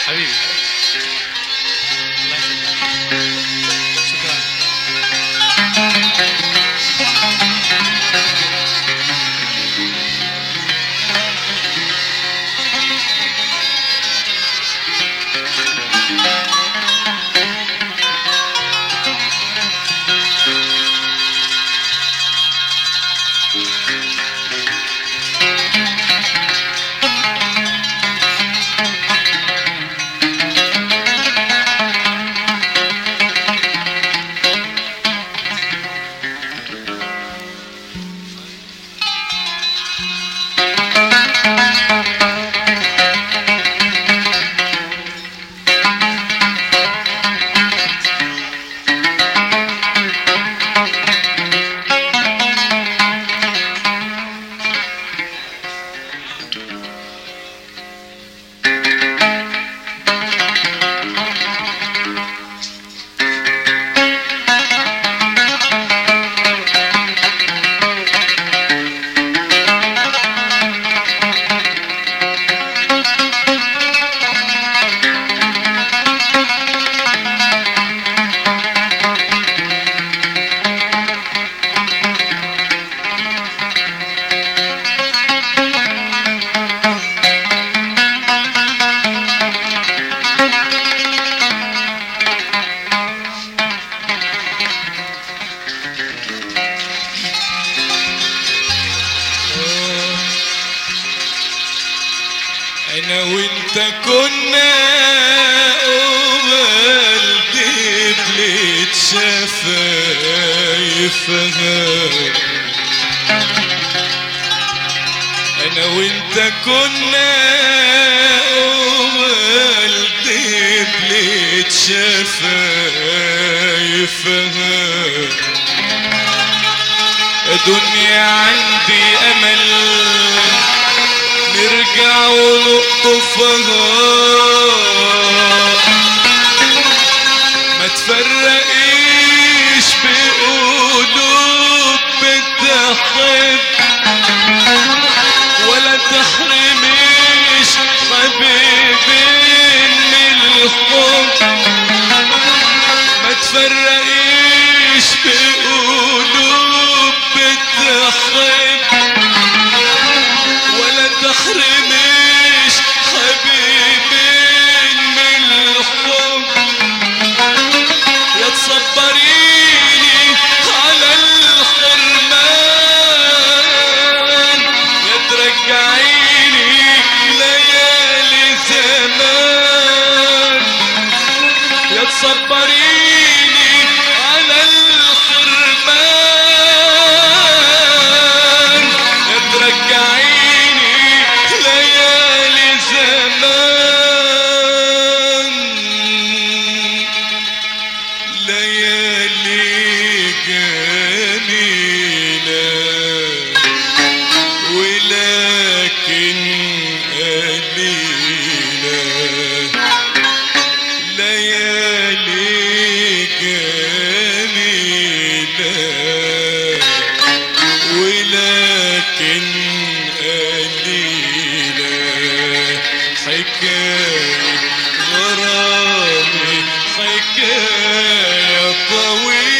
حبيبي الله يخليك شكرا انا وانت كنا قبل دبلة شفايفها انا وانت كنا قبل دبلة شفايفها دنيا عندي امل نرجع ونقطفها ما تفرقيش بقلوب بتحب ولا تحرميش حبيبين من الحب ما تفرقيش بقلوب بتحب ولا تحرميش حبيبين من الحب يا تصبريني على الحرمان يا ترجعيني ليالي زمان يا تصبريني على الحرمان يا ترجعيني ليالي زمان ليالي جميلة ولكن قليلة ليالي جميلة ولكن قليلة حكاية غرامي حكاية طويل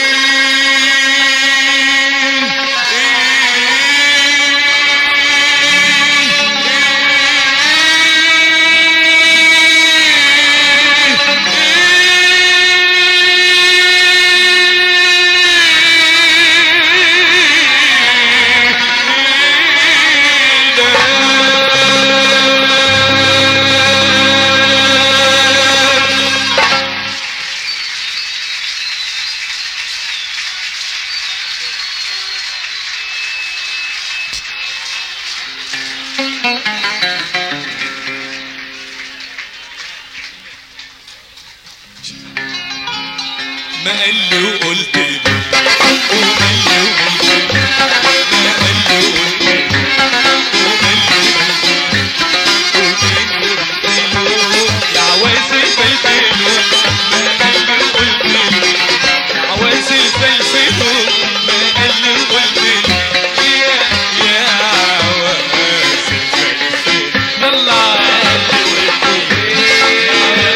ما قال لي وقلت لي وقال لي وقلت لي ما قال لي وقلت لي وقال لي وقلت لي وقلت له يا عواز الفلفل ما قال لي وقلت لي يا عواز الفلفل ما قال لي وقلت لي يا يا عواز الفلفل يلا قال لي وقلت لي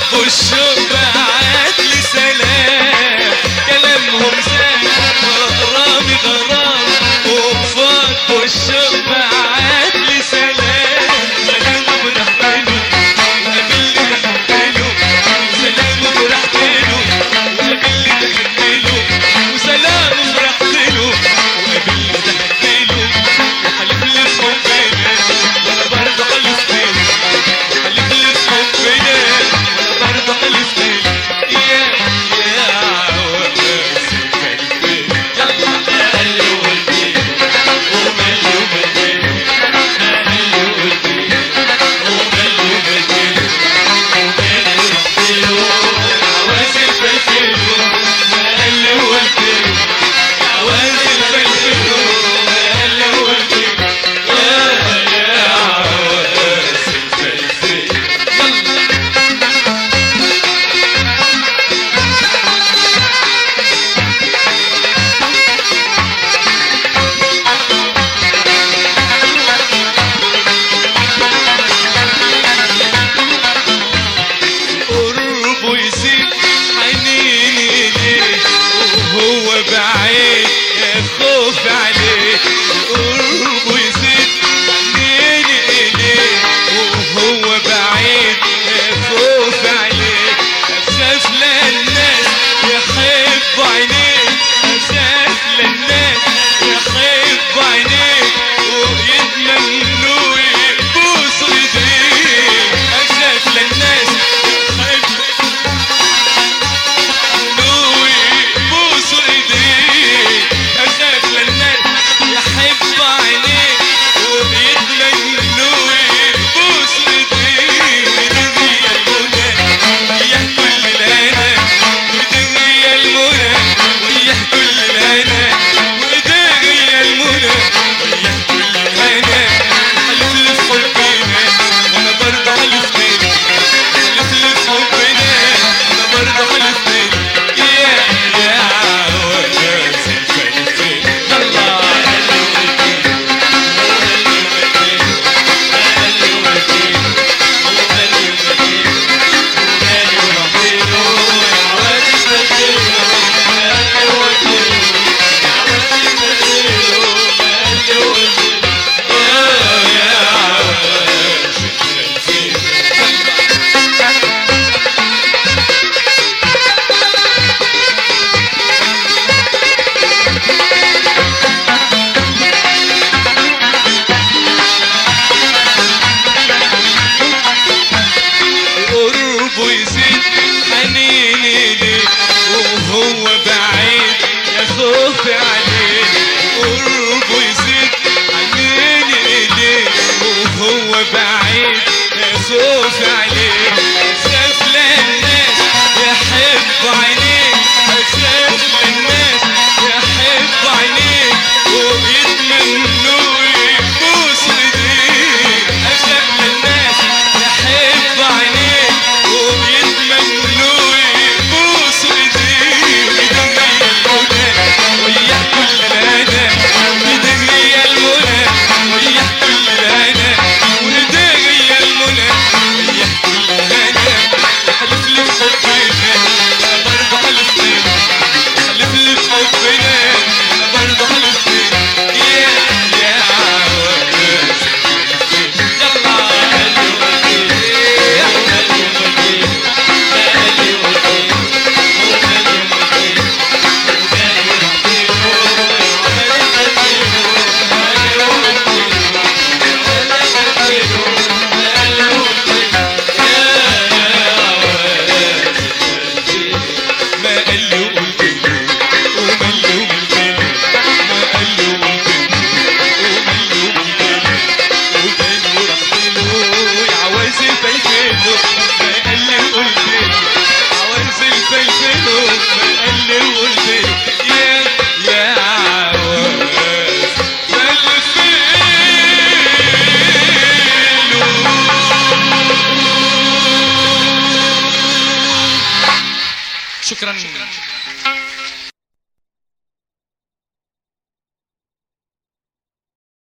والشوق بعت لي سلام كلامهم زاد غرامي غرام وفاق والشوق بعت لي سلام سلام برحمله وقابلني بحبله سلام برحمله وقابلني بحبله وسلام برحمله وقابلني بحبله وحلف لي بحبنا وانا برضه حلفت له حلف لي بحبنا وانا برضه حلفت له يا يا عواس الفلفل يلا قالوا قلبي وملي وملي مالي وقلبي وملي وملي ومالي وقلبي عواس الفلفل مالي وقلبي عواس الفلفل مالي وقلبي يا يا عواس الفلفل يلا قربه يزيد حنيني ليه وهو بعيد يا خوف عليه قربه يزيد حنيني ليه وهو بعيد يا خوف عليه أخاف للناس يحبوا عينيه أخاف للناس يحبوا عينيه ويتمنوا يبوسوا ايديه أخاف للناس يحبوا بوسوا ايديه اخاف للناس يحب عينيه وبيتمنوا يبوسوا ايديه ودغري المنى ويحكوا الليلة ودغري المنى ويحكوا الليلة ودغري المنى ويحكوا الليلة حلف لي في حبنا وانا برضه حلفت له حلف لي في حبنا انا برضه حلفت له يا يا عواس الفلفل يلا قربه يزيد حنيني ليه وهو بعيد يا خوفي عليه قربه يزيد حنيني ليه وهو بعيد يا خوفي عليه خاف للناس يحب عينيه خاف للناس يحب عينيه ويتمنوا يبوسوا ايديه اخاف للناس يحب عينيه وبيتمنوا يبوسوا ايديه ودغري المنى ويحكوا الليلة ودغري المنى ويحكوا الليلة ودغري المنى ويحكوا الليلة حلف لي بحبنا انا برضه حلفت له حلف لي بحبنا انا برضه حلفت له يا يا عواس يلا ما قال لي وقلت له ومال لي وقلت له ما قال لي وقلت له ومال لي وقلت له وتاني ورحت له يا عواز الفلفل ما قال لي وقلت له عواز الفلفل ما قال لي وقلت له يا يا عواز فلفل شكرا